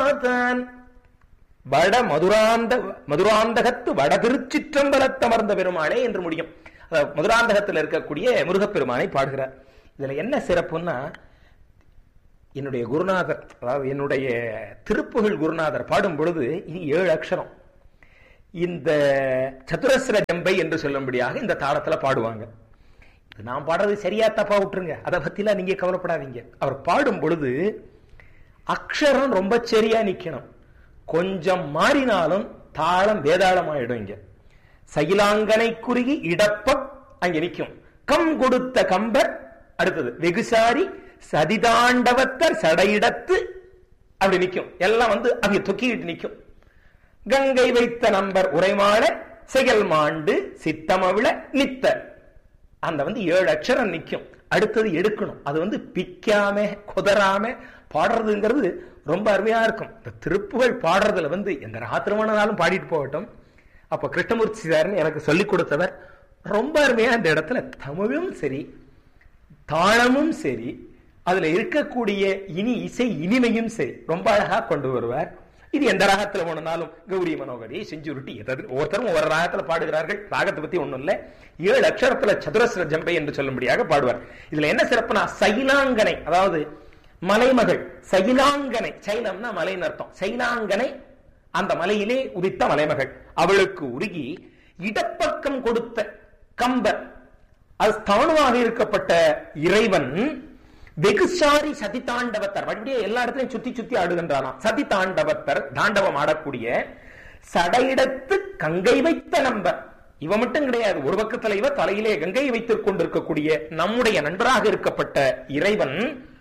மாதான் வட மதுராந்த மதுராந்தகத்து வட திருச்சிற்றம்பலத்தமர்ந்த பெருமானே என்று முடியும் அதாவது மதுராந்தகத்தில் இருக்கக்கூடிய முருகப்பெருமானை பாடுகிறார் இதுல என்ன சிறப்புன்னா என்னுடைய குருநாதர் அதாவது என்னுடைய திருப்புகழ் குருநாதர் பாடும் பொழுது இனி ஏழு அக்ஷரம் இந்த சதுரஸ்ர ஜம்பை என்று சொல்லும்படியாக இந்த தாளத்துல பாடுவாங்க இது நான் பாடுறது சரியா தப்பா விட்டுருங்க அதை பத்திலாம் நீங்க கவலைப்படாதீங்க அவர் பாடும் பொழுது அக்ஷரம் ரொம்ப சரியா நிக்கணும் கொஞ்சம் மாறினாலும் தாளம் வேதாளம் ஆயிடும் இங்க சகிலாங்கனை குறுகி இடப்ப அங்க நிக்கும் கம் கொடுத்த கம்பர் அடுத்தது வெகுசாரி சதிதாண்டவத்தர் சடையிடத்து அப்படி நிக்கும் எல்லாம் வந்து அங்க தொக்கிட்டு நிக்கும் கங்கை வைத்த நம்பர் உரைமாட செயல் மாண்டு சித்தமவிழ நித்த அந்த வந்து ஏழு அக்ஷரம் நிக்கும் அடுத்தது எடுக்கணும் அது வந்து பிக்காம குதறாம பாடுறதுங்கிறது ரொம்ப அருமையா இருக்கும் இந்த திருப்புகழ் பாடுறதுல வந்து எந்த ராத்திரமானாலும் பாடிட்டு போகட்டும் அப்ப கிருஷ்ணமூர்த்தி சார்னு எனக்கு சொல்லிக் கொடுத்தவர் ரொம்ப அருமையா இந்த இடத்துல தமிழும் சரி தாளமும் சரி அதுல இருக்கக்கூடிய இனி இசை இனிமையும் சரி ரொம்ப அழகா கொண்டு வருவார் இது எந்த ராகத்துல போனாலும் கௌரி மனோகரி செஞ்சுருட்டி எதாவது ஒவ்வொருத்தரும் ஒவ்வொரு ராகத்துல பாடுகிறார்கள் ராகத்தை பத்தி ஒண்ணும் இல்ல ஏழு அக்ஷரத்துல சதுரஸ்ர ஜம்பை என்று சொல்லும்படியாக பாடுவார் இதுல என்ன சிறப்புனா சைலாங்கனை அதாவது மலைமகள் சைலாங்கனை சைலம்னா மலைன்னு அர்த்தம் சைலாங்கனை அந்த மலையிலே உதித்த மலைமகள் அவளுக்கு உருகி இடப்பக்கம் கொடுத்த கம்பர் அது ஸ்தானுவாக இருக்கப்பட்ட இறைவன் வெகுசாரி சதி தாண்டவத்தர் மறுபடியும் எல்லா இடத்துலையும் சுத்தி சுத்தி ஆடுகின்றானாம் சதி தாண்டவத்தர் தாண்டவம் ஆடக்கூடிய சடையிடத்து கங்கை வைத்த நம்பர் இவ மட்டும் கிடையாது ஒரு பக்கத்துல இவ தலையிலே கங்கை வைத்துக் கொண்டிருக்கக்கூடிய நம்முடைய நண்பராக இருக்கப்பட்ட இறைவன்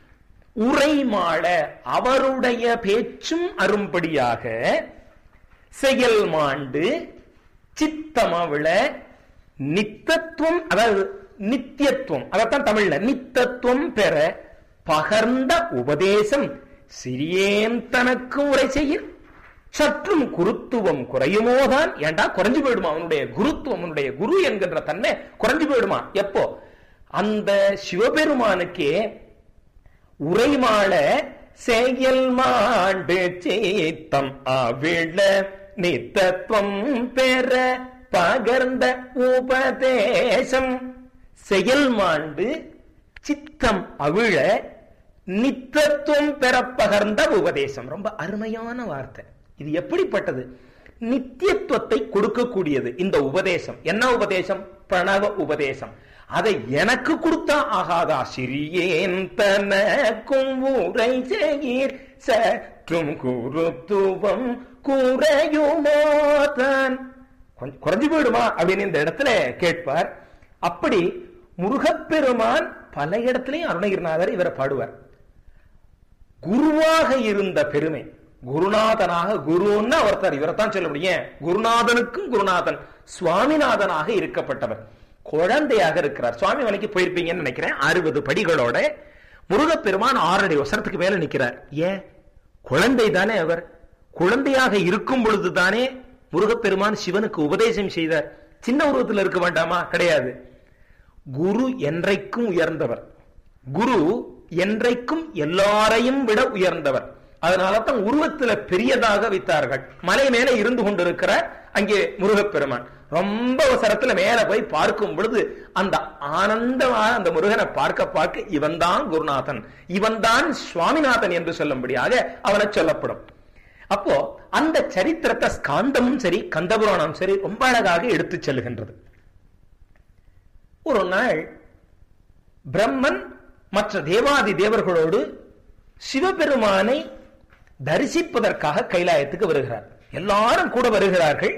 உரைமாள அவருடைய பேச்சும் அரும்படியாக செயல் மாண்டு சித்தமவிழ நித்தத்துவம் அதாவது நித்தியத்துவம் அதைத்தான் தமிழ்ல நித்தத்துவம் பெற பகர்ந்த உபதேசம் சிறியேன் தனக்கு உரை செய்ய சற்றும் குருத்துவம் குறையுமோதான் ஏண்டா குறைஞ்சு போயிடுமா அவனுடைய குருத்துவம் அவனுடைய குரு என்கின்ற தன்மை குறைஞ்சு போயிடுமா எப்போ அந்த சிவபெருமானுக்கே உரைமாள செயல் மாண்டு சேத்தம் அவிழ நித்தத்துவம் பெற பகர்ந்த உபதேசம் செயல் மாண்டு சித்தம் அவிழ நித்தத்துவம் பெற பகர்ந்த உபதேசம் ரொம்ப அருமையான வார்த்தை இது எப்படிப்பட்டது நித்தியத்துவத்தை கொடுக்கக்கூடியது இந்த உபதேசம் என்ன உபதேசம் பிரணவ உபதேசம் அதை எனக்கு கொடுத்தா ஆகாதா சிறியேன் தனக்கும் உரை செய்யீர் சற்றும் குருத்துவம் குறையுமோதான் கொஞ்சம் குறைஞ்சு போயிடுமா அப்படின்னு இந்த இடத்துல கேட்பார் அப்படி முருகப்பெருமான் பல இடத்திலையும் அருணகிரிநாதர் இவரை பாடுவார் குருவாக இருந்த பெருமை குருநாதனாக குருன்னா ஒருத்தர் இவரைத்தான் சொல்ல முடியும் குருநாதனுக்கும் குருநாதன் சுவாமிநாதனாக இருக்கப்பட்டவர் குழந்தையாக இருக்கிறார் சுவாமி மலைக்கு போயிருப்பீங்கன்னு நினைக்கிறேன் அறுபது படிகளோட முருகப்பெருமான் ஆறடி வசனத்துக்கு மேல நிக்கிறார் ஏன் குழந்தை தானே அவர் குழந்தையாக இருக்கும் பொழுது தானே முருகப்பெருமான் சிவனுக்கு உபதேசம் செய்தார் சின்ன உருவத்தில் இருக்க வேண்டாமா கிடையாது குரு என்றைக்கும் உயர்ந்தவர் குரு என்றைக்கும் எல்லாரையும் விட உயர்ந்தவர் அதனால தான் உருவத்துல பெரியதாக வைத்தார்கள் மலை மேல இருந்து கொண்டிருக்கிற அங்கே முருகப்பெருமான் ரொம்ப அவசரத்துல மேல போய் பார்க்கும் பொழுது அந்த ஆனந்தமான அந்த முருகனை பார்க்க பார்க்க இவன் தான் குருநாதன் இவன் தான் சுவாமிநாதன் என்று சொல்லும்படியாக அவனை சொல்லப்படும் அப்போ அந்த சரித்திரத்தை ஸ்காந்தமும் சரி கந்தபுராணம் சரி ரொம்ப அழகாக எடுத்துச் செல்கின்றது ஒரு நாள் பிரம்மன் மற்ற தேவாதி தேவர்களோடு சிவபெருமானை தரிசிப்பதற்காக கைலாயத்துக்கு வருகிறார் எல்லாரும் கூட வருகிறார்கள்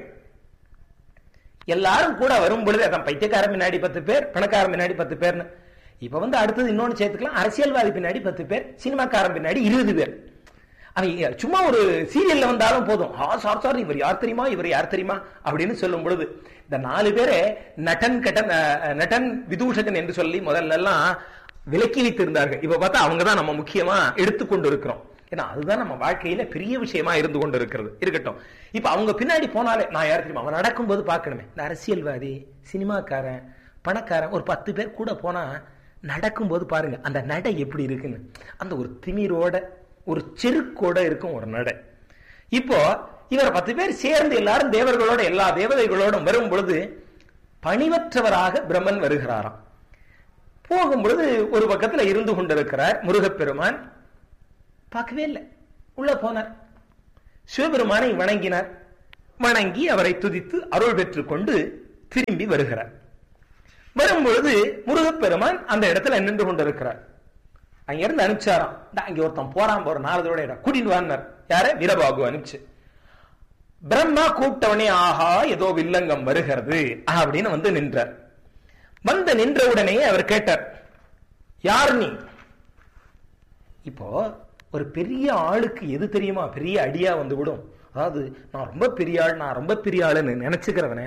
எல்லாரும் கூட வரும் பொழுது அதான் பைத்தியக்காரன் பின்னாடி பத்து பேர் பணக்காரன் பின்னாடி பத்து பேர்னு இப்ப வந்து அடுத்தது இன்னொன்னு சேர்த்துக்கலாம் அரசியல்வாதி பின்னாடி பத்து பேர் சினிமாக்காரன் பின்னாடி இருபது பேர் அவங்க சும்மா ஒரு சீரியல்ல வந்தாலும் போதும் ஆ சார் சார் இவர் யார் தெரியுமா இவர் யார் தெரியுமா அப்படின்னு சொல்லும் பொழுது இந்த நாலு பேரை நட்டன் கட்டன் நட்டன் விதூஷகன் என்று சொல்லி முதல்ல எல்லாம் விலக்கி வைத்திருந்தார்கள் இப்ப பார்த்தா அவங்க தான் நம்ம முக்கியமா எடுத்துக்கொண்டு இருக்கிறோம் ஏன்னா அதுதான் நம்ம வாழ்க்கையில பெரிய விஷயமா இருந்து கொண்டு இருக்கிறது இருக்கட்டும் இப்ப அவங்க பின்னாடி போனாலே நான் யார் தெரியுமா அவன் நடக்கும்போது பார்க்கணுமே இந்த அரசியல்வாதி சினிமாக்காரன் பணக்காரன் ஒரு பத்து பேர் கூட போனா நடக்கும்போது பாருங்க அந்த நடை எப்படி இருக்குன்னு அந்த ஒரு திமிரோட ஒரு செருக்கோட இருக்கும் ஒரு நடை இப்போ இவர் பத்து பேர் சேர்ந்து எல்லாரும் தேவர்களோட எல்லா தேவதைகளோடும் வரும் பொழுது பணிவற்றவராக பிரம்மன் வருகிறாராம் போகும் பொழுது ஒரு பக்கத்துல இருந்து கொண்டிருக்கிறார் முருகப்பெருமான் பார்க்கவே இல்லை உள்ள போனார் சிவபெருமானை வணங்கினார் வணங்கி அவரை துதித்து அருள் பெற்றுக் கொண்டு திரும்பி வருகிறார் வரும்பொழுது முருகப்பெருமான் அந்த இடத்துல நின்று கொண்டிருக்கிறார் அங்க இருந்து அனுப்பிச்சாராம் "இந்தா, அங்க ஒருத்தன் போறான் போற நாலதோட இடம் கூட்டிட்டு வான்னார் யார வீரபாகு அனுப்பிச்சு பிரம்மா கூப்பிட்டவனே ஆஹா ஏதோ வில்லங்கம் வருகிறது அப்படின்னு வந்து நின்றார் வந்து நின்ற உடனே அவர் கேட்டார் யார் நீ இப்போ ஒரு பெரிய ஆளுக்கு எது தெரியுமா பெரிய அடியா வந்து விடும் அதாவது நான் ரொம்ப பெரிய ஆள் நான் ரொம்ப பெரிய ஆளுன்னு நினைச்சுக்கிறவன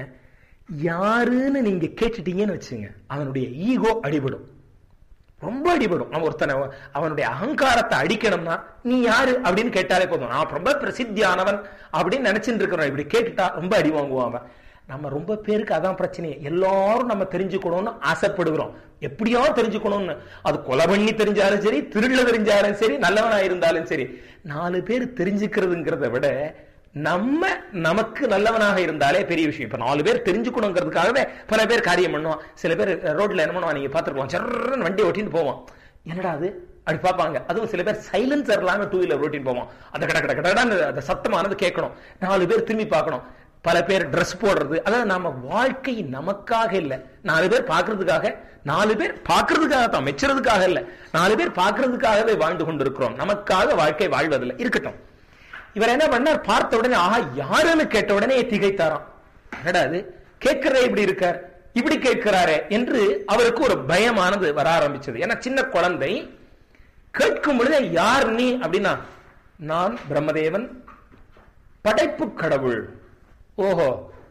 யாருன்னு நீங்க கேட்டுட்டீங்கன்னு வச்சுங்க அவனுடைய ஈகோ அடிபடும் ரொம்ப அடிபடும் அவன் ஒருத்தனை அவனுடைய அகங்காரத்தை அடிக்கணும்னா நீ யாரு அப்படின்னு கேட்டாலே போதும் நான் ரொம்ப பிரசித்தியானவன் அப்படின்னு நினைச்சிட்டு இருக்கிறோம் இப்படி கேட்டுட்டா ரொம்ப அடி வாங்குவான் அவன் நம்ம ரொம்ப பேருக்கு அதான் பிரச்சனை எல்லாரும் நம்ம தெரிஞ்சுக்கணும்னு ஆசைப்படுகிறோம் எப்படியோ தெரிஞ்சுக்கணும்னு அது கொலை பண்ணி தெரிஞ்சாலும் சரி திருள்ள தெரிஞ்சாலும் சரி நல்லவனா இருந்தாலும் சரி நாலு பேர் தெரிஞ்சுக்கிறதுங்கிறத விட நம்ம நமக்கு நல்லவனாக இருந்தாலே பெரிய விஷயம் இப்ப நாலு பேர் தெரிஞ்சுக்கணுங்கிறதுக்காகவே பல பேர் காரியம் பண்ணுவான் சில பேர் ரோட்ல என்ன பண்ணுவான் நீங்க பாத்துருக்கலாம் சர்றன்னு வண்டி ஓட்டின்னு போவான் என்னடா அது அப்படி பார்ப்பாங்க அதுவும் சில பேர் சைலன்சர் இல்லாம டூ வீலர் ஓட்டின்னு போவான் அந்த கட கட கடன்னு அந்த சத்தமானது கேட்கணும் நாலு பேர் திரும்பி பார்க்கணும் பல பேர் Dress போடுறது அதாவது நாம வாழ்க்கை நமக்காக இல்ல நாலு பேர் பார்க்கிறதுக்காக நாலு பேர் பார்க்கிறதுக்காக தான் மெச்சுறதுக்காக இல்ல நாலு பேர் பார்க்கிறதுக்காகவே வாழ்ந்து கொண்டிருக்கிறோம் நமக்காக வாழ்க்கை வாழ்வதில்லை இருக்கட்டும் இவர் என்ன பண்ணார் பார்த்த உடனே ஆஹா யாருன்னு கேட்ட உடனே திகைத்தாராம் என்னடா அது கேட்கிறே இப்படி இருக்கார் இப்படி கேட்கிறாரே என்று அவருக்கு ஒரு பயமானது வர ஆரம்பிச்சது ஏன்னா சின்ன குழந்தை கேட்கும் பொழுதே யார் நீ அப்படின்னா நான் பிரம்மதேவன் படைப்பு கடவுள் ஓஹோ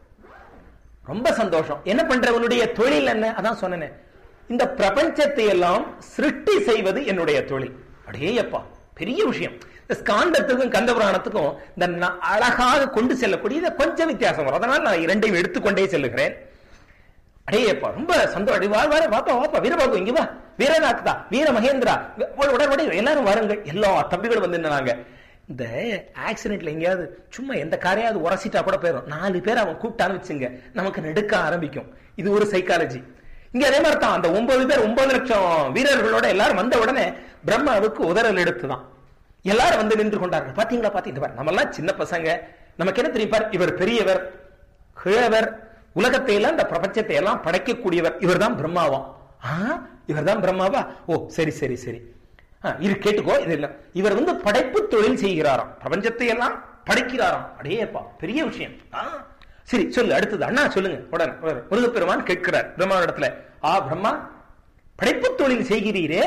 ரொம்ப சந்தோஷம் என்ன பண்ற உன்னுடைய தொழில் என்ன அதான் சொன்னேன் இந்த பிரபஞ்சத்தை எல்லாம் சிருஷ்டி செய்வது என்னுடைய தொழில் அடேயப்பா பெரிய விஷயம் இந்த ஸ்காந்தத்துக்கும் கந்த புராணத்துக்கும் இந்த ந- அழகாக கொண்டு செல்லக்கூடிய இது கொஞ்சம் வித்தியாசம் வரும் அதனால் நான் இரண்டையும் எடுத்துக்கொண்டே செல்லுகிறேன் அடேயப்பா ரொம்ப சந்தோஷம் வா வா வாப்பா வாப்பா வீரபாபு இங்க வா வீரநாத்தா வீர மகேந்திரா உட- உட உட எல்லாரும் வாருங்கள் எல்லா தம்பிகளும் வந்து நின்னாங்க இந்த ஆக்சிடென்ட்ல எங்கேயாவது சும்மா எந்த காரையாவது உரசிட்டா கூட போயிடும் நாலு பேர் அவன் கூப்பிட்டான்னு வச்சுங்க நமக்கு நெடுக்க ஆரம்பிக்கும் இது ஒரு சைக்காலஜி இங்க அதே மாதிரி தான் அந்த ஒன்பது பேர் ஒன்பது லட்சம் வீரர்களோட எல்லாரும் வந்த உடனே பிரம்மாவுக்கு உதறல் எடுத்துதான் எல்லாரும் வந்து நின்று கொண்டார்கள் பாத்தீங்களா பாத்தீங்களா நம்ம எல்லாம் சின்ன பசங்க நமக்கு என்ன தெரியும் பார், இவர் பெரியவர் கிழவர் உலகத்தை எல்லாம் இந்த பிரபஞ்சத்தை எல்லாம் படைக்கக்கூடியவர் இவர்தான் பிரம்மாவாம் ஆ இவர்தான் பிரம்மாவா ஓ சரி சரி சரி ஆ, இரு கேட்டுக்கோ இது இல்ல இவர் வந்து படைப்பு தொழில் செய்கிறாராம் பிரபஞ்சத்தை எல்லாம் படைக்கிறாராம் அடேப்பா பெரிய விஷயம் ஆ, சரி சொல்லு அடுத்தது அண்ணா சொல்லுங்க உடனே உடனே. முருகப்பெருமான் கேட்கிறார் பிரம்மாவிடத்துல ஆ பிரம்மா படைப்பு தொழில் செய்கிறீரே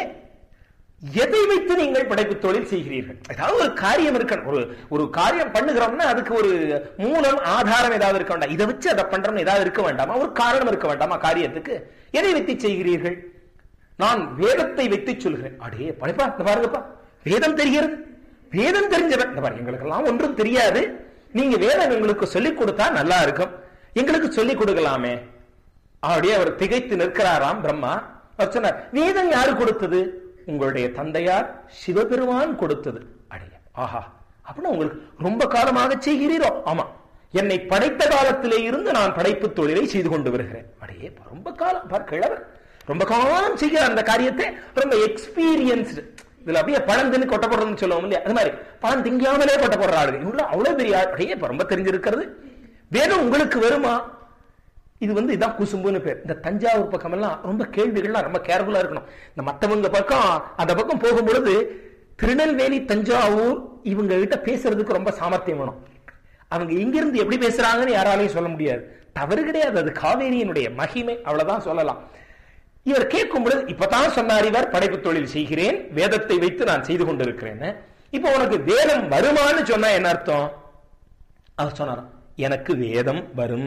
எதை வைத்து நீங்கள் படைப்பு தொழில் செய்கிறீர்கள் ஏதாவது ஒரு காரியம் இருக்கணும் ஒரு ஒரு காரியம் பண்ணுகிறோம்னா அதுக்கு ஒரு மூலம் ஆதாரம் ஏதாவது இருக்க வேண்டாம் இதை வச்சு அதை பண்றோம்னு ஏதாவது இருக்க வேண்டாமா ஒரு காரணம் இருக்க வேண்டாமா காரியத்துக்கு எதை வைத்து செய்கிறீர்கள் நான் வேதத்தை வைத்து சொல்கிறேன் அடே படைப்பா இந்த பாருங்கப்பா வேதம் தெரிகிறது வேதம் தெரிஞ்சவன் இந்த பாருங்க எங்களுக்கெல்லாம் ஒன்றும் தெரியாது நீங்க வேதம் எங்களுக்கு சொல்லிக் கொடுத்தா நல்லா இருக்கும் எங்களுக்கு சொல்லிக் கொடுக்கலாமே அப்படியே அவர் திகைத்து நிற்கிறாராம் பிரம்மா அவர் சொன்னார் வேதம் யாரு கொடுத்தது உங்களுடைய தந்தையார் சிவபெருமான் கொடுத்தது அடைய ஆஹா அப்படின்னா உங்களுக்கு ரொம்ப காலமாக செய்கிறீரோ ஆமா என்னை படைத்த காலத்திலே இருந்து நான் படைப்பு தொழிலை செய்து கொண்டு வருகிறேன் அடையே ரொம்ப காலம் பார் கிழவர் ரொம்ப காலம் செய்கிற அந்த காரியத்தை ரொம்ப எக்ஸ்பீரியன்ஸ்டு இதுல அப்படியே பழம் தின்னு கொட்ட போடுறதுன்னு சொல்லுவோம் இல்லையா அது மாதிரி பழம் திங்காமலே கொட்ட போடுற ஆளுங்க இவங்க அவ்வளவு பெரிய ஆள் அடையே இப்ப ரொம்ப தெரிஞ்சிருக்கிறது வேதம் உங்களுக்கு வருமா இது வந்து இதான் குசும்புன்னு பேர் இந்த தஞ்சாவூர் பக்கம் எல்லாம் ரொம்ப கேள்விகள்லாம் ரொம்ப கேர்ஃபுல்லா இருக்கணும் இந்த மத்தவங்க பக்கம் அந்த பக்கம் போகும் பொழுது திருநெல்வேலி தஞ்சாவூர் இவங்க கிட்ட பேசுறதுக்கு ரொம்ப சாமர்த்தியம் வேணும் அவங்க எங்கிருந்து எப்படி பேசுறாங்கன்னு யாராலையும் சொல்ல முடியாது தவறு கிடையாது அது காவேரியினுடைய மகிமை அவ்வளவுதான் சொல்லலாம் இவர் கேட்கும் பொழுது இப்பதான் சொன்னார் இவர் படைப்பு தொழில் செய்கிறேன் வேதத்தை வைத்து நான் செய்து கொண்டிருக்கிறேன் இப்ப உனக்கு வேதம் வருமான்னு சொன்னா என்ன அர்த்தம் அவர் சொன்னாராம் எனக்கு வேதம் வரும்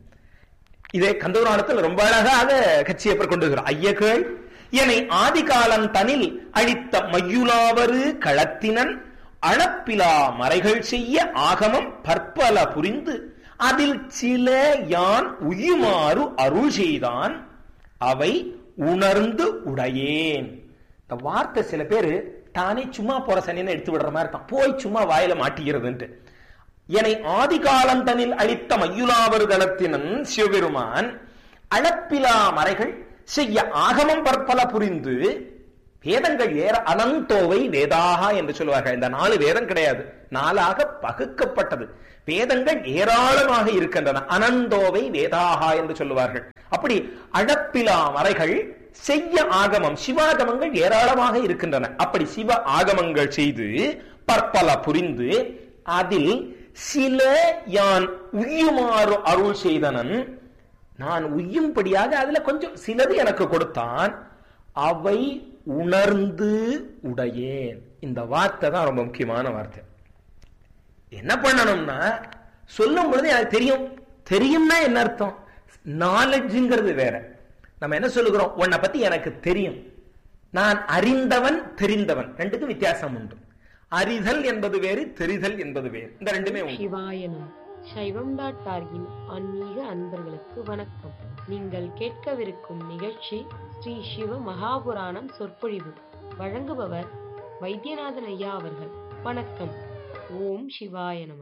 இதே கந்தபுராணத்தில் ரொம்ப அழகாக கட்சியப்பர் கொண்டு வருகிறார் ஐயகள் என்னை ஆதிகாலம் தனில் அழித்த மையுலாவரு களத்தினன் அளப்பிலா மறைகள் செய்ய ஆகமம் பற்பல புரிந்து அதில் சில யான் உயுமாறு அருள் செய்தான் அவை உணர்ந்து உடையேன் இந்த வார்த்தை சில பேரு தானே சும்மா போற சனின்னு எடுத்து விடுற மாதிரி இருக்கான் போய் சும்மா வாயில மாட்டிக்கிறதுன்ட்டு என்னை ஆதிகாலந்தனில் அளித்த மையுலாவர் தளத்தினன் சிவபெருமான் அளப்பிலா மறைகள் செய்ய ஆகமம் பற்பல புரிந்து வேதங்கள் ஏற அனந்தோவை வேதாகா என்று சொல்லுவார்கள் இந்த நாலு வேதம் கிடையாது நாளாக பகுக்கப்பட்டது வேதங்கள் ஏராளமாக இருக்கின்றன அனந்தோவை வேதாகா என்று சொல்லுவார்கள் அப்படி அழப்பிலா மறைகள் செய்ய ஆகமம் சிவாகமங்கள் ஏராளமாக இருக்கின்றன அப்படி சிவ ஆகமங்கள் செய்து பற்பல புரிந்து அதில் சில யான் உய்யுமாறு அருள் செய்தனன் நான் உய்யும்படியாக அதுல கொஞ்சம் சிலது எனக்கு கொடுத்தான் அவை உணர்ந்து உடையேன் இந்த வார்த்தை தான் ரொம்ப முக்கியமான வார்த்தை என்ன பண்ணணும்னா சொல்லும் பொழுது எனக்கு தெரியும் தெரியும்னா என்ன அர்த்தம் நாலெட்ஜுங்கிறது வேற நம்ம என்ன சொல்லுகிறோம் உன்னை பத்தி எனக்கு தெரியும் நான் அறிந்தவன் தெரிந்தவன் ரெண்டுக்கும் வித்தியாசம் உண்டு அறிதல் என்பது வேறு தெரிதல் என்பது வேறு இந்த ரெண்டுமே உண்டு சிவாயனம் சைவம் டாட் டார்கின் ஆன்மீக அன்பர்களுக்கு வணக்கம் நீங்கள் கேட்கவிருக்கும் நிகழ்ச்சி ஸ்ரீ சிவ மகாபுராணம் சொற்பொழிவு வழங்குபவர் வைத்தியநாதன் ஐயா அவர்கள் வணக்கம் ஓம் சிவாய நம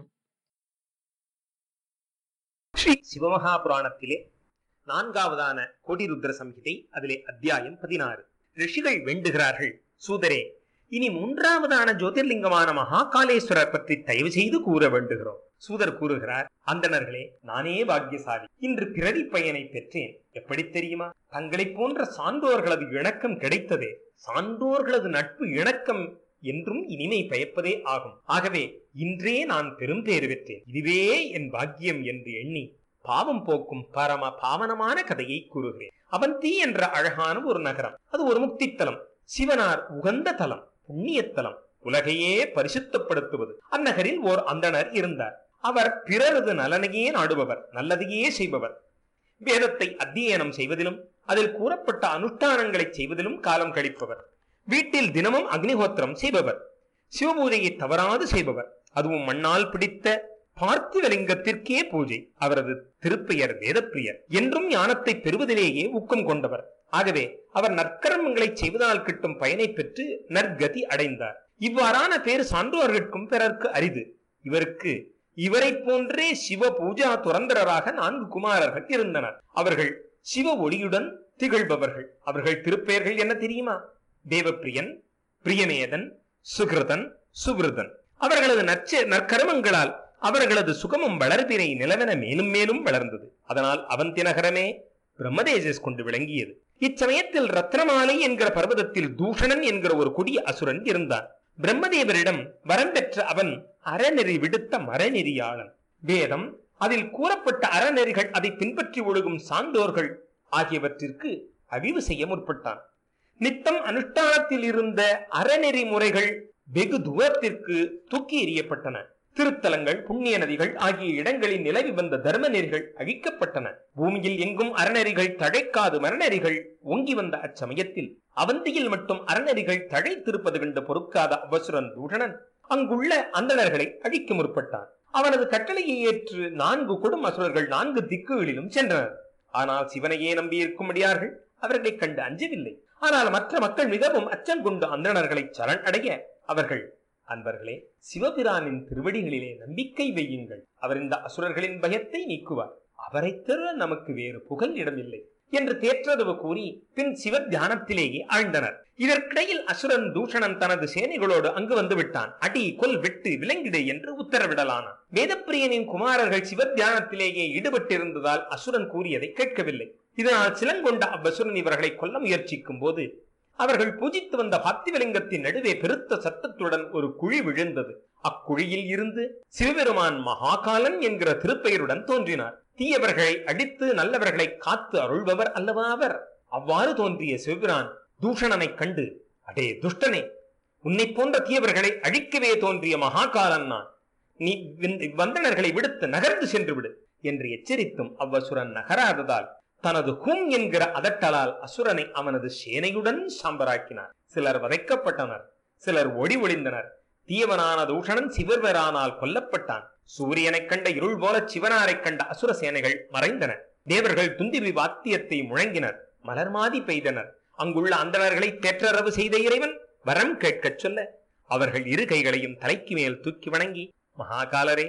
ஸ்ரீ சிவமகா புராணத்திலே நான்காவதான கோடிருத்ர சம்ஹிதை அதிலே அத்தியாயம் பதினாறு ரிஷிகள் வேண்டுகிறார்கள் சூதரே இனி மூன்றாவதான ஜோதிர்லிங்கமான மகாகாலேஸ்வரர் பற்றி தயவு செய்து கூற வேண்டுகிறோம் சூதர் கூறுகிறார் அந்தணர்களே நானே பாக்கியசாலி இன்று பிறவி பயனை பெற்றேன் எப்படி தெரியுமா தங்களைப் போன்ற சான்றோர்களது இணக்கம் கிடைத்ததே சான்றோர்களது நட்பு இணக்கம் என்றும் இனிமை பயப்பதே ஆகும் ஆகவே இன்றே நான் பெரும் பேறு பெற்றேன் இதுவே என் பாக்கியம் என்று எண்ணி பாவம் போக்கும் பரம பாவனமான கதையை கூறுகிறேன் அவந்தி என்ற அழகான ஒரு நகரம் அது ஒரு முக்தித்தலம் சிவனார் உகந்த தலம் புண்ணியத்தலம் உலகையே பரிசுத்தப்படுத்துவது அந்நகரில் ஓர் அந்தணர் இருந்தார் அவர் பிறரது நலனையே நாடுபவர் நல்லதையே செய்பவர் வேதத்தை அத்தியனம் செய்வதிலும் அதில் கூறப்பட்ட அனுஷ்டானங்களை செய்வதிலும் காலம் கழிப்பவர் வீட்டில் தினமும் அக்னிஹோத்திரம் செய்பவர் சிவபூஜையை தவறாது செய்பவர் அதுவும் மண்ணால் பிடித்த பார்த்திவலிங்கத்திற்கே பூஜை அவரது திருப்பெயர் வேதப்பிரியர் என்றும் ஞானத்தை பெறுவதிலேயே ஊக்கம் கொண்டவர் ஆகவே அவர் நற்கர்மங்களை செய்வதால் கிட்டும் பயனை பெற்று நற்கதி அடைந்தார் இவ்வாறான பேர் சான்றோர்களுக்கும் பிறர்க்கு அரிது இவருக்கு இவரை போன்றே சிவ பூஜா துறந்தரராக நான்கு குமாரர்கள் இருந்தனர் அவர்கள் சிவ ஒளியுடன் திகழ்பவர்கள் அவர்கள் திருப்பெயர்கள் என்ன தெரியுமா தேவப்பிரியன் பிரியமேதன் சுகிருதன் சுகிருதன் அவர்களது நற்ச நற்கர்மங்களால் அவர்களது சுகமும் வளர்பிறை நிலவென மேலும் மேலும் வளர்ந்தது அதனால் அவந்தி நகரமே பிரம்மதேஜஸ் கொண்டு விளங்கியது இச்சமயத்தில் ரத்னமாலை என்கிற பர்வதத்தில் தூஷணன் என்கிற ஒரு கொடிய அசுரன் இருந்தான் பிரம்மதேவரிடம் வரம் பெற்ற அவன் அறநெறி விடுத்த மரநெறியாளன் வேதம் அதில் கூறப்பட்ட அறநெறிகள் அதை பின்பற்றி ஒழுகும் சான்றோர்கள் ஆகியவற்றிற்கு அழிவு செய்ய முற்பட்டான் நித்தம் அனுஷ்டானத்தில் இருந்த அறநெறி முறைகள் வெகு தூரத்திற்கு தூக்கி எறியப்பட்டன திருத்தலங்கள் புண்ணிய நதிகள் ஆகிய இடங்களில் நிலவி வந்த தர்ம நெறிகள் அழிக்கப்பட்டன பூமியில் எங்கும் அறநெறிகள் தழைக்காது மரநெறிகள் ஓங்கி வந்த அச்சமயத்தில் அவந்தியில் மட்டும் அறநெறிகள் தழைத்திருப்பது கண்டு பொறுக்காத அவசுரன் தூஷணன் அங்குள்ள அந்தணர்களை அழிக்க முற்பட்டான் அவனது கட்டளையை ஏற்று நான்கு கொடும் அசுரர்கள் நான்கு திக்குகளிலும் சென்றனர் ஆனால் சிவனையே நம்பியிருக்கும்படியார்கள் அவர்களைக் கண்டு அஞ்சவில்லை ஆனால் மற்ற மக்கள் மிகவும் அச்சம் கொண்டு அந்தணர்களை சரண் அடைய அவர்கள் அன்பர்களே சிவபிரானின் திருவடிகளிலே நம்பிக்கை வையுங்கள் அவர் இந்த அசுரர்களின் பயத்தை நீக்குவார் அவரை தவிர நமக்கு வேறு புகழ் இடமில்லை என்று தேற்றதுவு கூறி பின் சிவ தியானத்திலேயே ஆழ்ந்தனர் இதற்கிடையில் அசுரன் தூஷணன் தனது சேனைகளோடு அங்கு வந்து விட்டான் அடி கொல் வெட்டு விலங்கிடு என்று உத்தரவிடலானான் வேதப்பிரியனின் குமாரர்கள் சிவ தியானத்திலேயே ஈடுபட்டிருந்ததால் அசுரன் கூறியதை கேட்கவில்லை இதனால் சிலங்கொண்ட அவ்வசுரன் இவர்களை கொல்ல முயற்சிக்கும் போது அவர்கள் பூஜித்து வந்த பக்திவலிங்கத்தின் நடுவே பெருத்த சத்தத்துடன் ஒரு குழி விழுந்தது அக்குழியில் இருந்து சிவபெருமான் மகாகாலன் என்கிற திருப்பெயருடன் தோன்றினார் தீயவர்களை அடித்து நல்லவர்களை காத்து அருள்பவர் அல்லவா அவர் அவ்வாறு தோன்றிய சிவபிரான் தூஷணனை கண்டு அடே துஷ்டனே உன்னை போன்ற தீயவர்களை அழிக்கவே தோன்றிய மகாகாலன் நான் நீ இந்த வந்தனர்களை விடுத்து நகர்ந்து சென்று விடு என்று எச்சரித்தும் அவ்வசுரன் நகராததால் தனது ஹும் என்கிற அதட்டலால் அசுரனை அவனது சேனையுடன் சாம்பராக்கினார் சிலர் வதைக்கப்பட்டனர் சிலர் ஒடி ஒளிந்தனர் தீயவனான தூஷணன் சிவர்வரானால் கொல்லப்பட்டான் சூரியனைக் கண்ட இருள் போல சிவனாரைக் கண்ட அசுர சேனைகள் மறைந்தன தேவர்கள் துந்திவி வாத்தியத்தை முழங்கினர் மலர்மாதி பெய்தனர் அங்குள்ள அந்தணர்களை தேற்றரவு செய்த இறைவன் வரம் கேட்கச் சொல்ல அவர்கள் இரு கைகளையும் தலைக்கு மேல் தூக்கி வணங்கி மகாகாலரே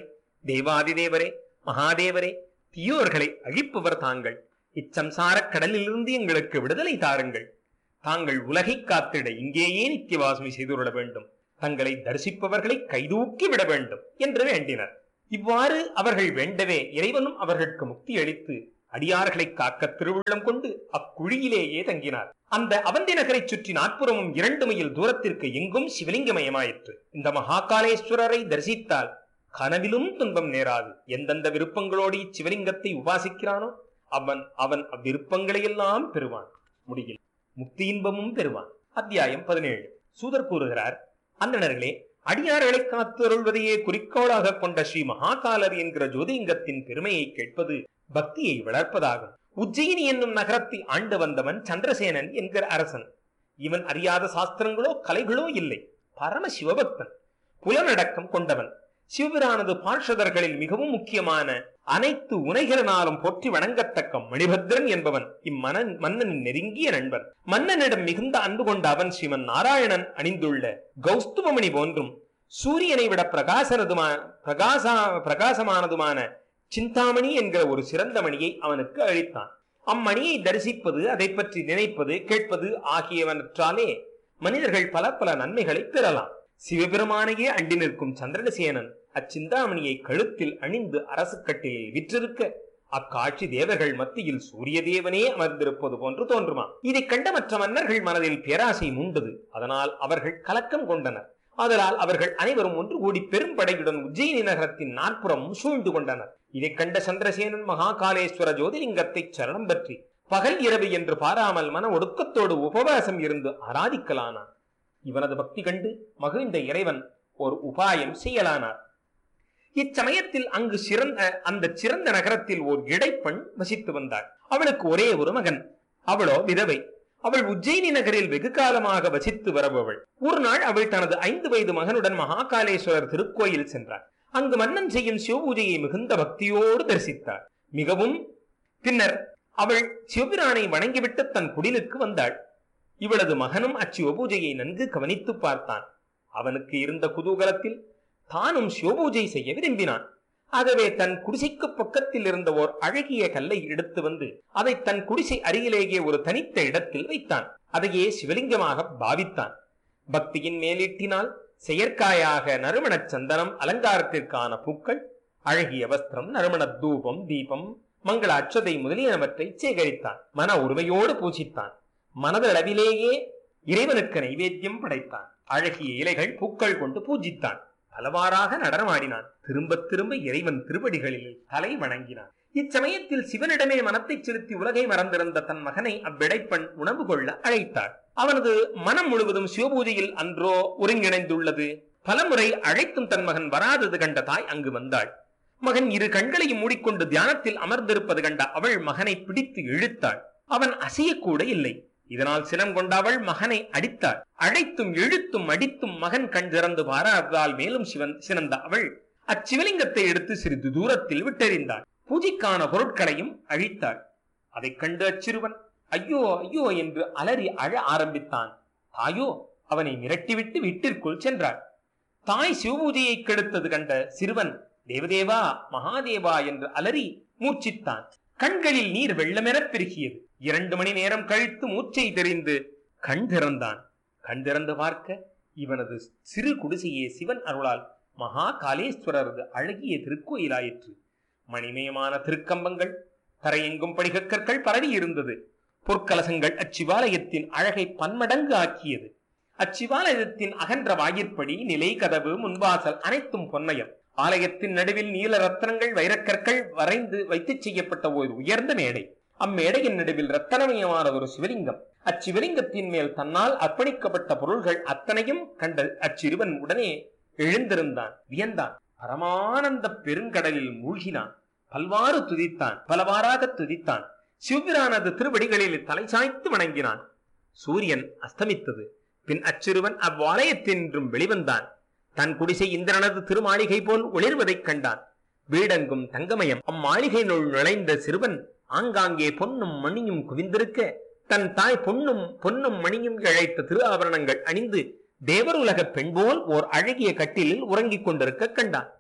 தேவாதிதேவரே மகாதேவரே தீயோர்களை அழிப்பவர் தாங்கள் இச்சம்சாரக் கடலிலிருந்து எங்களுக்கு விடுதலை தாருங்கள் தாங்கள் உலகை காத்திட இங்கேயே நித்தியவாசமை செய்துவிட வேண்டும் தங்களை தரிசிப்பவர்களை கைதூக்கி விட வேண்டும் என்று வேண்டினர் இவ்வாறு அவர்கள் வேண்டவே இறைவனும் அவர்களுக்கு முக்தி அளித்து அடியார்களை காக்க திருவுள்ளம் கொண்டு அக்குழியிலேயே தங்கினார் அந்த அவந்தி நகரைச் சுற்றி நாற்புறமும் இரண்டு மைல் தூரத்திற்கு எங்கும் சிவலிங்கமயமாயிற்று இந்த மகாகாலேஸ்வரரை தரிசித்தால் கனவிலும் துன்பம் நேராது எந்தெந்த விருப்பங்களோடு இச்சிவலிங்கத்தை உபாசிக்கிறானோ அவன் அவன் அவ்விருப்பங்களையெல்லாம் பெறுவான் முடியில் முக்தி இன்பமும் பெறுவான் அத்தியாயம் பதினேழு சூதர் கூறுகிறார் அந்தணர்களே அடியார்களை காத்தருள்வதையே குறிக்கோளாக கொண்ட ஸ்ரீ மகாகாலர் என்கிற ஜோதிலிங்கத்தின் பெருமையை கேட்பது பக்தியை வளர்ப்பதாகும் உஜ்ஜயினி என்னும் நகரத்தை ஆண்டு வந்தவன் சந்திரசேனன் என்கிற அரசன் இவன் அறியாத சாஸ்திரங்களோ கலைகளோ இல்லை பரம சிவபக்தன் புலனடக்கம் கொண்டவன் சிவபிரானது பார்ஷதர்களில் மிகவும் முக்கியமான அனைத்து உனைகளினாலும் போற்றி வணங்கத்தக்க மணிபத்ரன் என்பவன் இம்மனன் மன்னனின் நெருங்கிய நண்பன் மன்னனிடம் மிகுந்த அன்பு கொண்ட அவன் ஸ்ரீமன் நாராயணன் அணிந்துள்ள கௌஸ்துவமணி போன்றும் சூரியனை விட பிரகாசனதுமா பிரகாசா பிரகாசமானதுமான சிந்தாமணி என்கிற ஒரு சிறந்த மணியை அவனுக்கு அளித்தான் அம்மணியை தரிசிப்பது அதை பற்றி நினைப்பது கேட்பது ஆகியவற்றாலே மனிதர்கள் பல பல நன்மைகளை பெறலாம் சிவபெருமானையே அண்டி நிற்கும் சந்திரசேனன் அச்சிந்தாமணியை கழுத்தில் அணிந்து அரசு கட்டிலில் விற்றிருக்க அக்காட்சி தேவர்கள் மத்தியில் சூரிய தேவனே அமர்ந்திருப்பது போன்று தோன்றுமா இதை கண்ட மற்ற மன்னர்கள் மனதில் பேராசை மூண்டது அதனால் அவர்கள் கலக்கம் கொண்டனர் ஆதலால் அவர்கள் அனைவரும் ஒன்று கூடி பெரும் படையுடன் உஜ்ஜயினி நகரத்தின் நாற்புறம் சூழ்ந்து கொண்டனர் இதைக் கண்ட சந்திரசேனன் மகாகாலேஸ்வர ஜோதிலிங்கத்தை சரணம் பற்றி பகல் இரவு என்று பாராமல் மன ஒடுக்கத்தோடு உபவாசம் இருந்து ஆராதிக்கலானான் இவனது பக்தி கண்டு மகிழ்ந்த இறைவன் ஒரு உபாயம் செய்யலானார் இச்சமயத்தில் அங்கு சிறந்த அந்த சிறந்த நகரத்தில் ஓர் இடைப்பெண் வசித்து வந்தாள் அவளுக்கு ஒரே ஒரு மகன் அவளோ விதவை அவள் உஜ்ஜயினி நகரில் வெகு காலமாக வசித்து வருபவள் ஒரு நாள் அவள் தனது ஐந்து வயது மகனுடன் மகாகாலேஸ்வரர் திருக்கோயில் சென்றாள் அங்கு மன்னன் செய்யும் சிவபூஜையை மிகுந்த பக்தியோடு தரிசித்தாள் மிகவும் பின்னர் அவள் சிவபிரானை வணங்கிவிட்டு தன் குடிலுக்கு வந்தாள் இவளது மகனும் அச்சிவபூஜையை நன்கு கவனித்து பார்த்தான் அவனுக்கு இருந்த குதூகலத்தில் தானும் சிவபூஜை செய்ய விரும்பினான் ஆகவே தன் குடிசைக்கு பக்கத்தில் இருந்த ஓர் அழகிய கல்லை எடுத்து வந்து அதை தன் குடிசை அருகிலேயே ஒரு தனித்த இடத்தில் வைத்தான் அதையே சிவலிங்கமாக பாவித்தான் பக்தியின் மேலீட்டினால் செயற்காயாக நறுமணச் சந்தனம் அலங்காரத்திற்கான பூக்கள் அழகிய வஸ்திரம் நறுமண தூபம் தீபம் மங்கள அச்சதை முதலியனவற்றை சேகரித்தான் மன உரிமையோடு பூஜித்தான் மனதளவிலேயே இறைவனுக்கு நைவேத்தியம் படைத்தான் அழகிய இலைகள் பூக்கள் கொண்டு பூஜித்தான் பலவாறாக நடனமாடினான் திரும்ப திரும்ப இறைவன் திருவடிகளில் தலை வணங்கினான் இச்சமயத்தில் சிவனிடமே மனத்தை செலுத்தி உலகை மறந்திருந்த தன் மகனை அவ்விடைப்பெண் உணவு கொள்ள அழைத்தாள் அவனது மனம் முழுவதும் சிவபூஜையில் அன்றோ ஒருங்கிணைந்துள்ளது பலமுறை அழைத்தும் தன் மகன் வராதது கண்ட தாய் அங்கு வந்தாள் மகன் இரு கண்களையும் மூடிக்கொண்டு தியானத்தில் அமர்ந்திருப்பது கண்ட அவள் மகனை பிடித்து இழுத்தாள் அவன் அசையக்கூட இல்லை இதனால் சினம் கொண்ட அவள் மகனை அடித்தாள் அழைத்தும் இழுத்தும் அடித்தும் மகன் கண் திறந்து பாராததால் மேலும் சிவன் சினந்த அவள் அச்சிவலிங்கத்தை எடுத்து சிறிது தூரத்தில் விட்டெறிந்தாள் பூஜைக்கான பொருட்களையும் அழித்தாள் அதைக் கண்டு அச்சிறுவன் ஐயோ ஐயோ என்று அலறி அழ ஆரம்பித்தான் தாயோ அவனை மிரட்டிவிட்டு வீட்டிற்குள் சென்றாள் தாய் சிவபூஜையை கெடுத்தது கண்ட சிறுவன் தேவதேவா மகாதேவா என்று அலறி மூர்ச்சித்தான் கண்களில் நீர் வெள்ளமெனப் பெருகியது இரண்டு மணி நேரம் கழித்து மூச்சை தெரிந்து கண் திறந்தான் கண் திறந்து பார்க்க இவனது சிறு குடிசையே சிவன் அருளால் மகா காலேஸ்வரரது அழகிய திருக்கோயிலாயிற்று மணிமயமான திருக்கம்பங்கள் தரையெங்கும் படிகக்கற்கள் பரவி இருந்தது பொற்கலசங்கள் அச்சிவாலயத்தின் அழகை பன்மடங்கு ஆக்கியது அச்சிவாலயத்தின் அகன்ற வாயிற்படி நிலை கதவு முன்வாசல் அனைத்தும் பொன்மயம் ஆலயத்தின் நடுவில் நீல ரத்னங்கள் வைரக்கற்கள் வரைந்து வைத்து செய்யப்பட்ட ஒரு உயர்ந்த மேடை அம்மேடையின் நடுவில் ரத்தனமயமான ஒரு சிவலிங்கம் அச்சிவலிங்கத்தின் மேல் தன்னால் அர்ப்பணிக்கப்பட்ட பொருள்கள் அத்தனையும் கண்ட அச்சிறுவன் உடனே எழுந்திருந்தான் வியந்தான் பரமானந்த பெருங்கடலில் மூழ்கினான் பல்வாறு துதித்தான் பலவாறாக துதித்தான் சிவபிரானது திருவடிகளில் தலை சாய்த்து வணங்கினான் சூரியன் அஸ்தமித்தது பின் அச்சிறுவன் அவ்வாலயத்தின்றும் வெளிவந்தான் தன் குடிசை இந்திரனது திருமாளிகை போல் ஒளிர்வதைக் கண்டான் வீடெங்கும் தங்கமயம் அம்மாளிகையினுள் நுழைந்த சிறுவன் ஆங்காங்கே பொன்னும் மணியும் குவிந்திருக்க தன் தாய் பொன்னும் பொன்னும் மணியும் இழைத்த திரு ஆபரணங்கள் அணிந்து தேவருலக பெண் போல் ஓர் அழகிய கட்டிலில் உறங்கிக் கொண்டிருக்க கண்டான்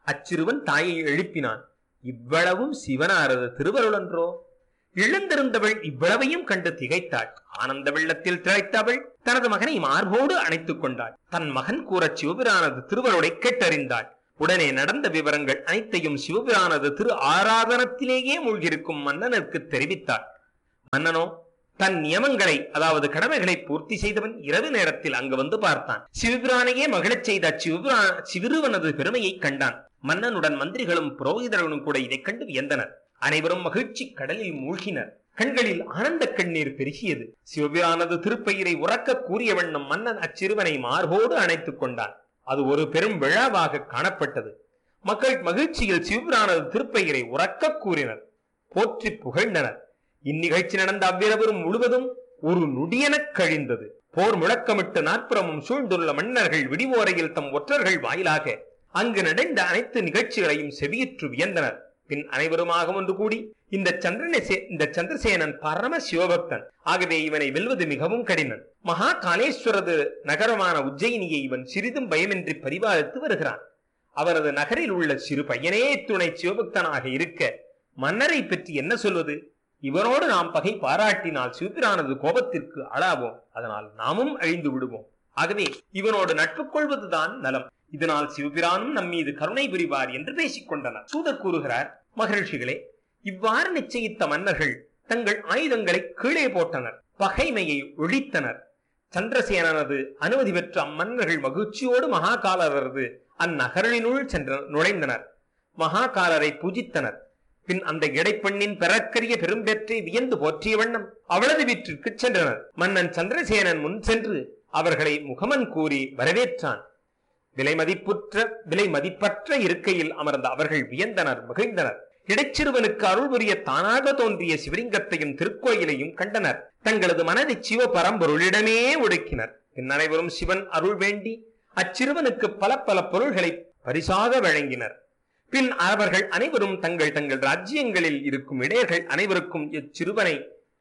அச்சிறுவன் தாயை எழுப்பினான் இவ்வளவும் சிவனாரது திருவருளன்றோ எழுந்திருந்தவள் இவ்வளவையும் கண்டு திகைத்தாள் ஆனந்த வெள்ளத்தில் திளைத்த அவள் தனது மகனை மார்போடு அணைத்துக் கொண்டாள் தன் மகன் கூறச் சிவபிரானது திருவருளை கேட்டறிந்தாள் உடனே நடந்த விவரங்கள் அனைத்தையும் சிவபிரானது திரு ஆராதனத்திலேயே மூழ்கியிருக்கும் மன்னனுக்கு தெரிவித்தாள் மன்னனோ தன் நியமங்களை அதாவது கடமைகளை பூர்த்தி செய்தவன் இரவு நேரத்தில் அங்கு வந்து பார்த்தான் சிவபிரானையே மகிழச் செய்த சிவபிரா சிவிருவனது பெருமையை கண்டான் மன்னனுடன் மந்திரிகளும் புரோகிதர்களும் கூட இதைக் கண்டு வியந்தனர் அனைவரும் மகிழ்ச்சி கடலில் மூழ்கினர் கண்களில் ஆனந்த கண்ணீர் பெருகியது சிவபிரானது திருப்பெயரை உறக்க கூறிய வண்ணம் மன்னன் அச்சிறுவனை மார்போடு அணைத்துக் கொண்டான் அது ஒரு பெரும் விழாவாக காணப்பட்டது மக்கள் மகிழ்ச்சியில் சிவபிரானது திருப்பெயரை உறக்க கூறினர் போற்றி புகழ்ந்தனர் இந்நிகழ்ச்சி நடந்த அவ்விரவரும் முழுவதும் ஒரு நொடியெனக் கழிந்தது போர் முழக்கமிட்டு நாற்புறமும் சூழ்ந்துள்ள மன்னர்கள் விடிவோரையில் தம் ஒற்றர்கள் வாயிலாக அங்கு நடந்த அனைத்து நிகழ்ச்சிகளையும் செவியுற்று வியந்தனர் பின் அனைவருமாக ஒன்று கூடி இந்த சந்திரனே இந்த சந்திரசேனன் பரம சிவபக்தன் ஆகவே இவனை வெல்வது மிகவும் கடினம் மகா காலேஸ்வரது நகரமான உஜ்ஜயினியை இவன் சிறிதும் பயமின்றி பரிபாலித்து வருகிறான் அவரது நகரில் உள்ள சிறு பையனே துணை சிவபக்தனாக இருக்க மன்னரை பற்றி என்ன சொல்வது இவனோடு நாம் பகை பாராட்டினால் சிவபிரானது கோபத்திற்கு ஆளாவோம் அதனால் நாமும் அழிந்து விடுவோம் ஆகவே இவனோடு நட்பு கொள்வதுதான் நலம் இதனால் சிவபிரானும் நம் மீது கருணை புரிவார் என்று பேசிக் கொண்டனர் சூதர் கூறுகிறார் மகரிஷிகளே இவ்வாறு நிச்சயித்த மன்னர்கள் தங்கள் ஆயுதங்களை கீழே போட்டனர் பகைமையை ஒழித்தனர் சந்திரசேனனது அனுமதி பெற்ற அம்மன்னர்கள் மகிழ்ச்சியோடு மகாகாலரது அந்நகரினுள் சென்று நுழைந்தனர் மகாகாலரை பூஜித்தனர் பின் அந்த இடைப்பெண்ணின் பெறக்கரிய பெரும்பெற்றை வியந்து போற்றிய வண்ணம் அவளது வீட்டிற்கு சென்றனர் மன்னன் சந்திரசேனன் முன் சென்று அவர்களை முகமன் கூறி வரவேற்றான் விலை மதிப்புற்ற விலை மதிப்பற்ற இருக்கையில் அமர்ந்த அவர்கள் வியந்தனர் மகிழ்ந்தனர் இடைச்சிறுவனுக்கு அருள் புரிய தானாக தோன்றிய சிவலிங்கத்தையும் திருக்கோயிலையும் கண்டனர் தங்களது மனதை சிவ பரம்பொருளிடமே ஒடுக்கினர் பின் அனைவரும் சிவன் அருள் வேண்டி அச்சிறுவனுக்கு பல பல பொருள்களை பரிசாக வழங்கினர் பின் அவர்கள் அனைவரும் தங்கள் தங்கள் ராஜ்யங்களில் இருக்கும் இடையர்கள் அனைவருக்கும் இச்சிறுவனை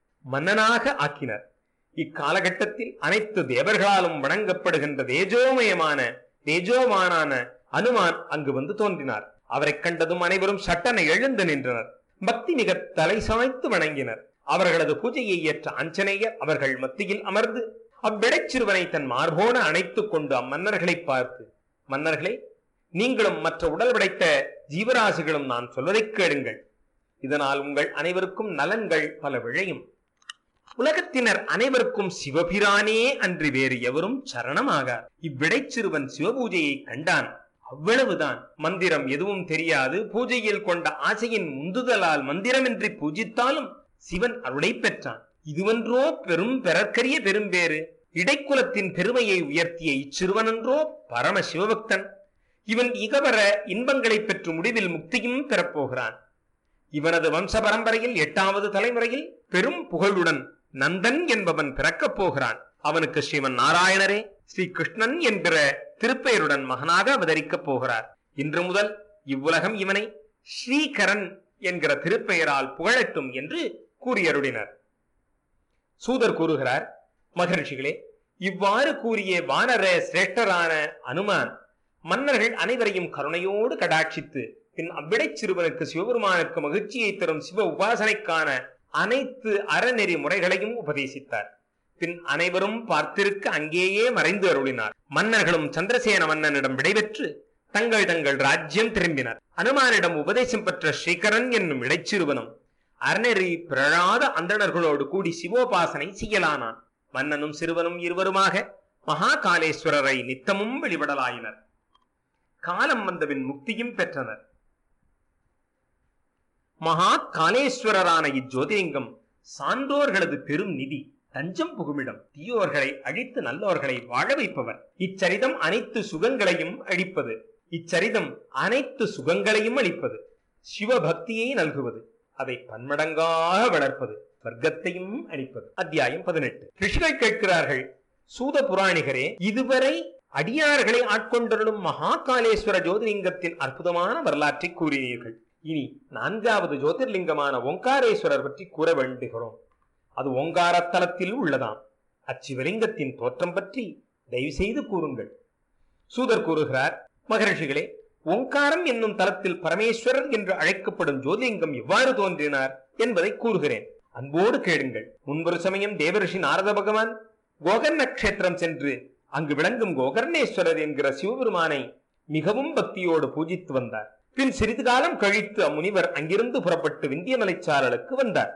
மன்னனாக ஆக்கினர் இக்காலகட்டத்தில் அனைத்து தேவர்களாலும் வணங்கப்படுகின்ற தேஜோமயமான தேஜோமானான அனுமான் அங்கு வந்து தோன்றினார் அவரை கண்டதும் அனைவரும் சட்டனை எழுந்து நின்றனர் பக்தி மிக தலை சாய்த்து வணங்கினர் அவர்களது பூஜையை ஏற்ற ஆஞ்சநேயர் அவர்கள் மத்தியில் அமர்ந்து அவ்விடைச்சிறுவனை தன் மார்போடு அணைத்துக் கொண்டு அம்மன்னர்களை பார்த்து மன்னர்களே நீங்களும் மற்ற உடல் படைத்த ஜீவராசிகளும் நான் சொல்வதைக் கேளுங்கள் இதனால் உங்கள் அனைவருக்கும் நலன்கள் பல விழையும் உலகத்தினர் அனைவருக்கும் சிவபிரானே அன்றி வேறு எவரும் சரணமாகார் இவ்விடைச்சிறுவன் சிவபூஜையை கண்டான் அவ்வளவுதான் மந்திரம் எதுவும் தெரியாது பூஜையில் கொண்ட ஆசையின் முந்துதலால் மந்திரமின்றி பூஜித்தாலும் சிவன் அருளை பெற்றான் இதுவன்றோ பெரும் பெறற்கரிய பெரும்பேறு இடைக்குலத்தின் பெருமையை உயர்த்திய இச்சிறுவனன்றோ பரம சிவபக்தன் இவன் இகவர இன்பங்களை பெற்று முடிவில் முக்தியும் பெறப்போகிறான் இவனது வம்ச பரம்பரையில் எட்டாவது தலைமுறையில் பெரும் புகழுடன் நந்தன் என்பவன் பிறக்கப் போகிறான் அவனுக்கு ஸ்ரீமன் நாராயணரே ஸ்ரீ கிருஷ்ணன் என்கிற திருப்பெயருடன் மகனாக அவதரிக்கப் போகிறார் இன்று முதல் இவ்வுலகம் இவனை ஸ்ரீகரன் என்கிற திருப்பெயரால் புகழட்டும் என்று கூறியருளினர் சூதர் கூறுகிறார் மகரிஷிகளே இவ்வாறு கூறிய வானர சிரேஷ்டரான அனுமான் மன்னர்கள் அனைவரையும் கருணையோடு கடாட்சித்து பின் அவ்விடை சிறுவனுக்கு சிவபெருமானுக்கு மகிழ்ச்சியை தரும் சிவ உபாசனைக்கான அனைத்து அறநெறி முறைகளையும் உபதேசித்தார் பின் அனைவரும் பார்த்திருக்க அங்கேயே மறைந்து அருளினார் மன்னர்களும் சந்திரசேன மன்னனிடம் விடைபெற்று தங்கள் தங்கள் ராஜ்யம் திரும்பினர் அனுமானிடம் உபதேசம் பெற்ற ஸ்ரீகரன் என்னும் இடைச்சிறுவனும் அறநெறி பிறழாத அந்தணர்களோடு கூடி சிவோபாசனை செய்யலானான் மன்னனும் சிறுவனும் இருவருமாக மகாகாலேஸ்வரரை நித்தமும் வெளிவிடலாயினர் காலம் வந்தபின் முக்தியும் பெற்றனர் மகா காலேஸ்வரரான இஜ்ஜோதிலிங்கம் சான்றோர்களது பெரும் நிதி தஞ்சம் புகுமிடம் தீயோர்களை அழித்து நல்லோர்களை வாழ வைப்பவர் இச்சரிதம் அனைத்து சுகங்களையும் அளிப்பது இச்சரிதம் அனைத்து சுகங்களையும் அளிப்பது சிவபக்தியை நல்குவது அதை பன்மடங்காக வளர்ப்பது வர்க்கத்தையும் அளிப்பது அத்தியாயம் பதினெட்டு ரிஷிகள் கேட்கிறார்கள் சூத புராணிகரே இதுவரை அடியார்களை ஆட்கொண்டருளும் மகாகாலேஸ்வர ஜோதிலிங்கத்தின் அற்புதமான வரலாற்றை கூறினீர்கள் இனி நான்காவது ஜோதிர்லிங்கமான ஓங்காரேஸ்வரர் பற்றி கூற வேண்டுகிறோம் அது ஓங்காரத்தலத்தில் உள்ளதாம் அச்சிவலிங்கத்தின் தோற்றம் பற்றி தயவு செய்து கூறுங்கள் சூதர் கூறுகிறார் மகரிஷிகளே ஓங்காரம் என்னும் தலத்தில் பரமேஸ்வரர் என்று அழைக்கப்படும் ஜோதிலிங்கம் எவ்வாறு தோன்றினார் என்பதை கூறுகிறேன் அன்போடு கேளுங்கள் முன்பொரு சமயம் தேவரிஷி நாரத பகவான் கோகர்ண கஷேத்திரம் சென்று அங்கு விளங்கும் கோகர்ணேஸ்வரர் என்கிற சிவபெருமானை மிகவும் பக்தியோடு பூஜித்து வந்தார் பின் சிறிது காலம் கழித்து அம்முனிவர் அங்கிருந்து புறப்பட்டு விந்தியமலைச்சாரலுக்கு வந்தார்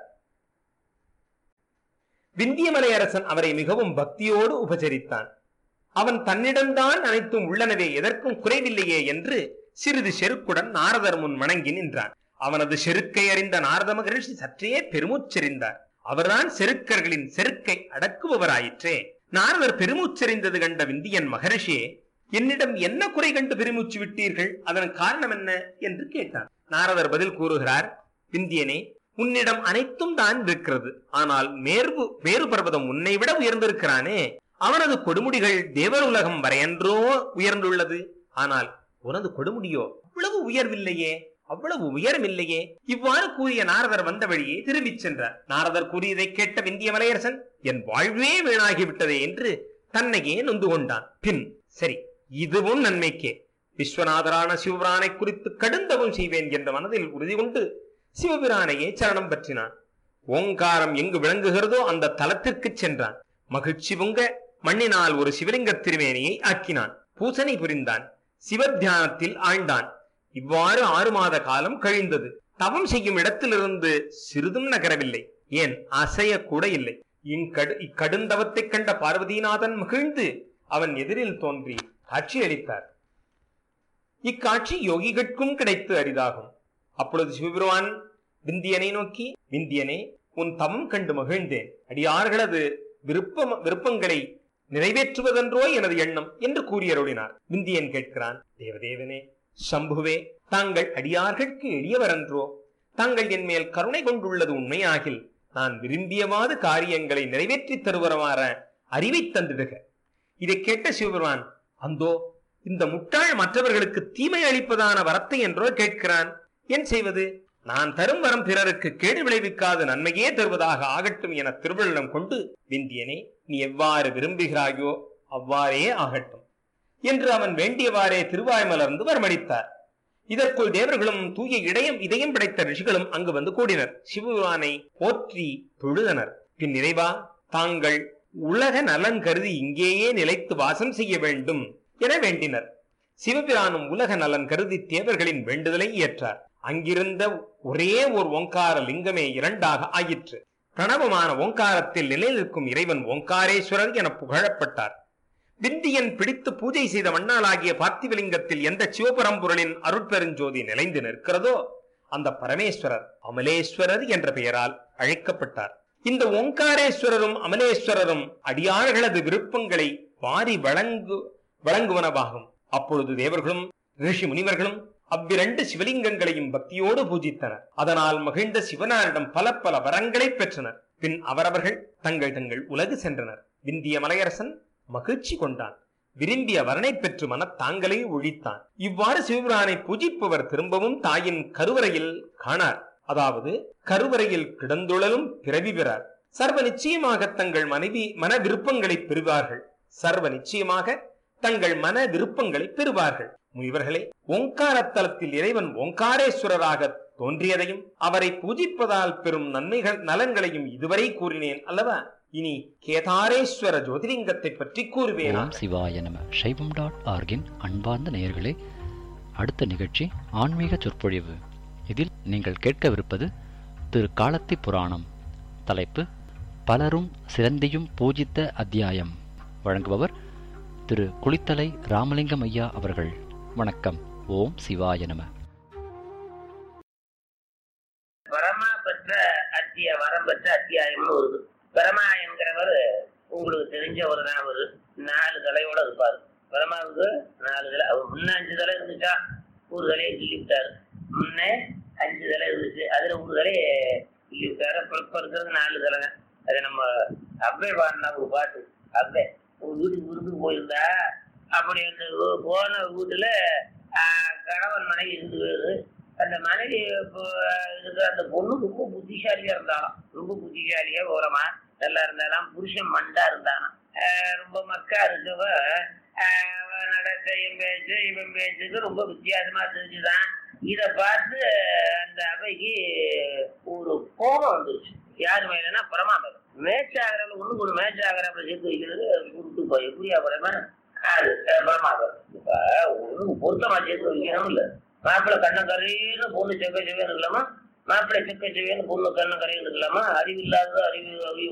விந்தியமலை அரசன் அவரை மிகவும் பக்தியோடு உபசரித்தான் அவன் தன்னிடம்தான் அனைத்தும் உள்ளனவே எதற்கும் குறைவில்லையே என்று சிறிது செருக்குடன் நாரதர் முன் வணங்கி நின்றான் அவனது செருக்கை அறிந்த நாரத மகரிஷி சற்றே பெருமூச்செறிந்தார் அவர்தான் செருக்கர்களின் செருக்கை அடக்குபவராயிற்றே நாரதர் பெருமூச்செறிந்தது கண்ட விந்தியன் மகரிஷியே என்னிடம் என்ன குறை கண்டு பெருமூச்சு விட்டீர்கள் அதன் காரணம் என்ன என்று கேட்டார் நாரதர் பதில் கூறுகிறார் விந்தியனே உன்னிடம் அனைத்தும் தான் இருக்கிறது ஆனால் மேர்பு மேரு பர்வதம் உன்னை விட உயர்ந்திருக்கிறானே அவனது கொடுமுடிகள் தேவர் உலகம் வரையன்றோ உயர்ந்துள்ளது ஆனால் உனது கொடுமுடியோ அவ்வளவு உயர்வில்லையே அவ்வளவு உயரமில்லையே இவ்வாறு கூறிய நாரதர் வந்த வழியே திரும்பிச் சென்றார் நாரதர் கூறியதை கேட்ட விந்திய மலையரசன் என் வாழ்வே வீணாகிவிட்டதே என்று தன்னையே நொந்து கொண்டான் பின் சரி இதுவும் நன்மைக்கே விஸ்வநாதரான சிவபிரானை குறித்து கடுந்தவம் செய்வேன் என்ற மனதில் உறுதி கொண்டு சிவபிரானையே சரணம் பற்றினான் ஓங்காரம் எங்கு விளங்குகிறதோ அந்த தலத்திற்கு சென்றான் மகிழ்ச்சி பொங்க மண்ணினால் ஒரு சிவலிங்க திருமேனியை ஆக்கினான் பூசனை புரிந்தான் சிவத்தியானத்தில் ஆழ்ந்தான் இவ்வாறு ஆறு மாத காலம் கழிந்தது தவம் செய்யும் இடத்திலிருந்து சிறிதும் நகரவில்லை ஏன் அசைய கூட இல்லை இங்கடு இக்கடுந்தவத்தைக் கண்ட பார்வதிநாதன் மகிழ்ந்து அவன் எதிரில் தோன்றி காட்சியளித்தார் இக்காட்சி யோகிகட்கும் கிடைத்து அரிதாகும் அப்பொழுது சிவபெருமான் விந்தியனை நோக்கி விந்தியனே உன் தவம் கண்டு மகிழ்ந்தேன் அடியார்களது விருப்பம் விருப்பங்களை நிறைவேற்றுவதென்றோ எனது எண்ணம் என்று கூறியருளினார் விந்தியன் கேட்கிறான் தேவதேவனே சம்புவே தாங்கள் அடியார்களுக்கு எளியவரன்றோ தாங்கள் என் மேல் கருணை கொண்டுள்ளது உண்மையாகில் நான் விரும்பியவாது காரியங்களை நிறைவேற்றித் தருவரமாற அறிவை தந்திடுக இதை கேட்ட சிவபெருமான் அந்தோ இந்த முட்டாள் மற்றவர்களுக்கு தீமை அளிப்பதான வரத்தை என்றோ கேட்கிறான் என் செய்வது நான் தரும் வரம் பிறருக்கு கேடு விளைவிக்காத நன்மையே தருவதாக ஆகட்டும் என திருவள்ளும் கொண்டு விந்தியனே நீ எவ்வாறு விரும்புகிறாயோ அவ்வாறே ஆகட்டும் என்று அவன் வேண்டியவாறே திருவாய் மலர்ந்து வரமளித்தார் இதற்குள் தேவர்களும் தூய இடையம் இதயம் படைத்த ரிஷிகளும் அங்கு வந்து கூடினர் சிவபெருமானை போற்றி தொழுதனர் பின் நிறைவா தாங்கள் உலக நலன் கருதி இங்கேயே நிலைத்து வாசம் செய்ய வேண்டும் என வேண்டினர் சிவபிரானும் உலக நலன் கருதி தேவர்களின் வேண்டுதலை ஏற்றார் அங்கிருந்த ஒரே ஒரு ஓங்கார லிங்கமே இரண்டாக ஆயிற்று பிரணவமான ஓங்காரத்தில் நிலைநிற்கும் இறைவன் ஓங்காரேஸ்வரர் என புகழப்பட்டார் விந்தியன் பிடித்து பூஜை செய்த மண்ணாலாகிய பார்த்திவலிங்கத்தில் எந்த சிவபரம்பொருளின் அருட்பெருஞ்சோதி நிலைந்து நிற்கிறதோ அந்த பரமேஸ்வரர் அமலேஸ்வரர் என்ற பெயரால் அழைக்கப்பட்டார் இந்த ஓங்காரேஸ்வரரும் அமலேஸ்வரரும் அடியார்களது விருப்பங்களை வாரி வழங்கு வழங்குவனவாகும் அப்பொழுது தேவர்களும் ரிஷி முனிவர்களும் அவ்விரண்டு சிவலிங்கங்களையும் பக்தியோடு பூஜித்தனர் அதனால் மகிழ்ந்த சிவனாரிடம் பல பல வரங்களை பெற்றனர் பின் அவரவர்கள் தங்கள் தங்கள் உலகு சென்றனர் விந்திய மலையரசன் மகிழ்ச்சி கொண்டான் விரும்பிய வரனை பெற்று மனத்தாங்களை ஒழித்தான் இவ்வாறு சிவபிரானை பூஜிப்பவர் திரும்பவும் தாயின் கருவறையில் காணார் அதாவது கருவறையில் கிடந்துழலும் பிறவி பெறார் சர்வ நிச்சயமாக தங்கள் மனைவி மன விருப்பங்களை பெறுவார்கள் சர்வ நிச்சயமாக தங்கள் மன விருப்பங்களை பெறுவார்கள் முனிவர்களே ஓங்காரத்தலத்தில் இறைவன் ஓங்காரேஸ்வரராக தோன்றியதையும் அவரை பூஜிப்பதால் பெறும் நன்மைகள் நலன்களையும் இதுவரை கூறினேன் அல்லவா இனி கேதாரேஸ்வர ஜோதிலிங்கத்தை பற்றி கூறுவேனா ஓம் சிவாய நம சைவம் டாட் ஆர்கின் அன்பார்ந்த நேயர்களே அடுத்த நிகழ்ச்சி ஆன்மீக சொற்பொழிவு இதில் நீங்கள் கேட்கவிருப்பது திரு காலத்தி புராணம் தலைப்பு பலரும் சிறந்தியும் பூஜித்த அத்தியாயம் வழங்குபவர் திரு குளித்தலை ராமலிங்கம் ஐயா அவர்கள் வணக்கம் ஓம் சிவாய நம பரமா பெற்ற அத்திய வரம் பெற்ற அத்தியாயம்னு வருது பரமா என்கிறவர் உங்களுக்கு தெரிஞ்சவர் தான் அவரு நாலு தலையோட இருப்பாரு பரமாவுக்கு நாலு தலை அவர் முன்ன அஞ்சு தலை இருந்துச்சா ஒரு தலையை கிள்ளி விட்டாரு முன்னே அஞ்சு தலை இருந்துச்சு அதுல ஒரு தலையை கிள்ளி விட்டாரு அப்புறம் இப்ப இருக்கிறது நாலு தலைங்க அது நம்ம அவ்வை பாடினா ஒரு பாட்டு அவ்வை ஒரு வீட்டுக்கு விருந்து போயிருந்தா அப்படி அந்த ஊ- போன வீட்டுல ஆஹ், கணவன் மனைவி இருந்து பேரு அந்த மனைவி இப்போ இருக்கிற அந்த பொண்ணு ரொம்ப புத்திசாலியா இருந்தாலும் ரொம்ப புத்திசாலியா ஓரமா நல்லா இருந்தாலாம் புருஷன் மண்டா இருந்தானா ஆஹ் ரொம்ப மக்கா இருக்கவ ஆஹ் அவ நடத்த என் பேச்சு இவன் பேச்சுக்கு ரொம்ப வித்தியாசமா தெரிஞ்சுதான் இத பார்த்து அந்த அவைக்கு ஒரு கோபம் வந்துருச்சு யாரு மேலனா பரமா மேல மேட்ச் ஆகிறவங்க ஒண்ணு ஒரு மேட்ச் ஆகிறவங்க சேர்த்து வைக்கிறது விட்டு போய் எப்படியா பரமா அது பரமாபுரம் இப்ப ஒண்ணு பொருத்தமா சேர்த்து வைக்கணும் இல்ல மாப்பிள்ளை கண்ணக்கரைன்னு பொண்ணு செக்க செவ்வேன்னு இருக்கலாமா மாப்பிள்ளை செக்க செவ்வேன்னு பொண்ணு கண்ணக்கரைன்னு இருக்கலாமா அறிவு இல்லாத அறிவு அறிவு